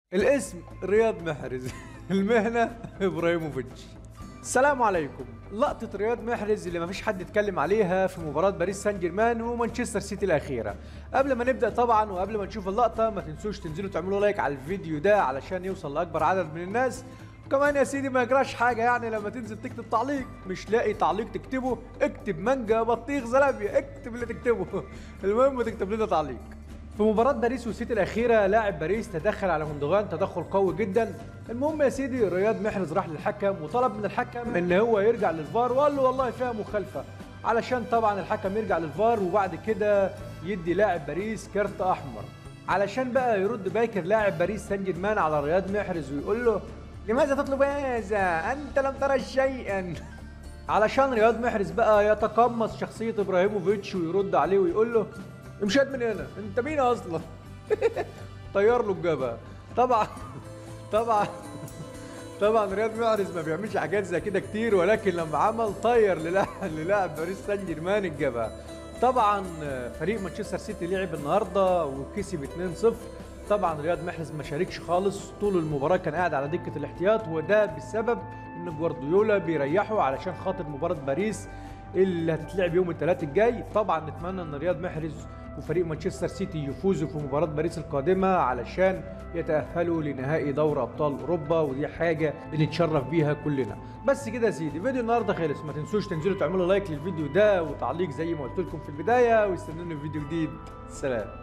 الاسم رياض محرز المهنة ابراهيموفيتش السلام عليكم لقطة رياض محرز اللي مفيش حد اتكلم عليها في مباراة باريس سان جيرمان ومانشستر سيتي الأخيرة قبل ما نبدأ طبعا وقبل ما نشوف اللقطة ما تنسوش تنزلوا تعملوا لايك على الفيديو ده علشان يوصل لأكبر عدد من الناس وكمان يا سيدي ما يجراش حاجة يعني لما تنزل تكتب تعليق مش لاقي تعليق تكتبه اكتب مانجا بطيخ زلابيا اكتب اللي تكتبه المهم تكتب لنا تعليق في مباراة باريس والسيتي الأخيرة لاعب باريس تدخل على جندوجان تدخل قوي جدا المهم يا سيدي رياض محرز راح للحكم وطلب من الحكم ان هو يرجع للفار وقال له والله فيها مخالفة علشان طبعا الحكم يرجع للفار وبعد كده يدي لاعب باريس كارت احمر علشان بقى يرد باكر لاعب باريس سان جيرمان على رياض محرز ويقول له لماذا تطلب هذا انت لم ترى شيئا علشان رياض محرز بقى يتقمص شخصية ابراهيموفيتش ويرد عليه ويقول له امشي من هنا انت مين اصلا طير له الجبهة طبعا طبعا طبعا رياض محرز ما بيعملش حاجات زي كده كتير ولكن لما عمل طير للاعب للاعب باريس سان جيرمان الجبهة طبعا فريق مانشستر سيتي لعب النهارده وكسب 2-0 طبعا رياض محرز ما شاركش خالص طول المباراه كان قاعد على دكه الاحتياط وده بسبب ان جوارديولا بيريحه علشان خاطر مباراه باريس اللي هتتلعب يوم الثلاث الجاي طبعا نتمنى ان رياض محرز وفريق مانشستر سيتي يفوزوا في مباراه باريس القادمه علشان يتاهلوا لنهائي دوري ابطال اوروبا ودي حاجه بنتشرف بيها كلنا بس كده يا سيدي فيديو النهارده خلص ما تنسوش تنزلوا تعملوا لايك للفيديو ده وتعليق زي ما قلت لكم في البدايه واستنوني في فيديو جديد سلام